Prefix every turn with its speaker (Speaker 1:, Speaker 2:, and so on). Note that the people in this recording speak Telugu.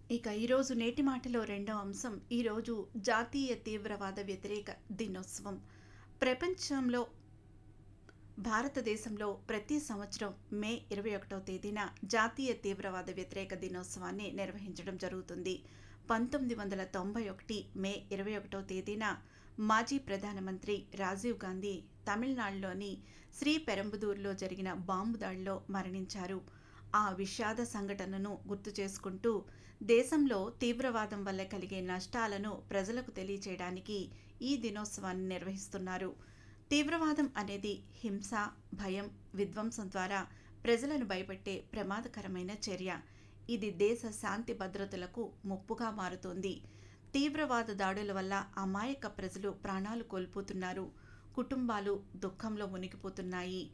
Speaker 1: ఇక ఈరోజు నేటి మాటలో రెండో అంశం ఈరోజు జాతీయ తీవ్రవాద వ్యతిరేక దినోత్సవం ప్రపంచంలో భారతదేశంలో ప్రతి సంవత్సరం మే ఇరవై ఒకటవ తేదీన జాతీయ తీవ్రవాద వ్యతిరేక దినోత్సవాన్ని నిర్వహించడం జరుగుతుంది పంతొమ్మిది వందల తొంభై ఒకటి మే ఇరవై ఒకటవ తేదీన మాజీ ప్రధానమంత్రి రాజీవ్ గాంధీ తమిళనాడులోని శ్రీ పెరంబదూరులో జరిగిన బాంబు దాడిలో మరణించారు ఆ విషాద సంఘటనను గుర్తు చేసుకుంటూ దేశంలో తీవ్రవాదం వల్ల కలిగే నష్టాలను ప్రజలకు తెలియచేయడానికి ఈ దినోత్సవాన్ని నిర్వహిస్తున్నారు తీవ్రవాదం అనేది హింస భయం విధ్వంసం ద్వారా ప్రజలను భయపెట్టే ప్రమాదకరమైన చర్య ఇది దేశ శాంతి భద్రతలకు ముప్పుగా మారుతోంది తీవ్రవాద దాడుల వల్ల అమాయక ప్రజలు ప్రాణాలు కోల్పోతున్నారు కుటుంబాలు దుఃఖంలో మునిగిపోతున్నాయి